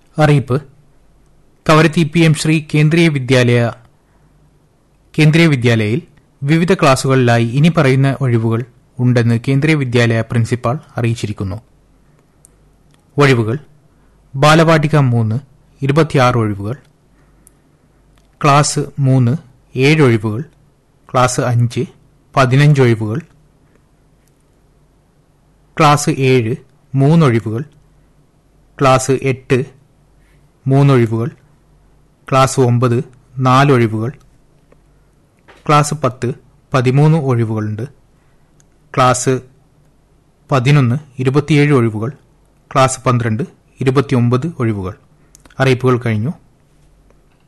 അറിയിപ്പ് Kavaratti P M Shri Kendriya Vidyalaya Kendriya വിദ്യാലയയിൽ വിവിധ ക്ലാസുകളിലായി ഇനി പറയുന്ന ഒഴിവുകൾ ഉണ്ടെന്ന് കേന്ദ്രീയ വിദ്യാലയ പ്രിൻസിപ്പാൾ അറിയിച്ചിരിക്കുന്നു ഒഴിവുകൾ ബാലവാടിക മൂന്ന് ഇരുപത്തിയാറ് ഒഴിവുകൾ ക്ലാസ് മൂന്ന് ഏഴ് ഒഴിവുകൾ ക്ലാസ് അഞ്ച് പതിനഞ്ച് ഒഴിവുകൾ ക്ലാസ് ഏഴ് മൂന്നൊഴിവുകൾ ക്ലാസ് എട്ട് മൂന്നൊഴിവുകൾ ക്ലാസ് ഒമ്പത് നാലൊഴിവുകൾ ക്ലാസ് പത്ത് പതിമൂന്ന് ഒഴിവുകളുണ്ട് ക്ലാസ് പതിനൊന്ന് ഇരുപത്തിയേഴ് ഒഴിവുകൾ ക്ലാസ് പന്ത്രണ്ട് ഇരുപത്തിയൊമ്പത് ഒഴിവുകൾ അറിയിപ്പുകൾ കഴിഞ്ഞു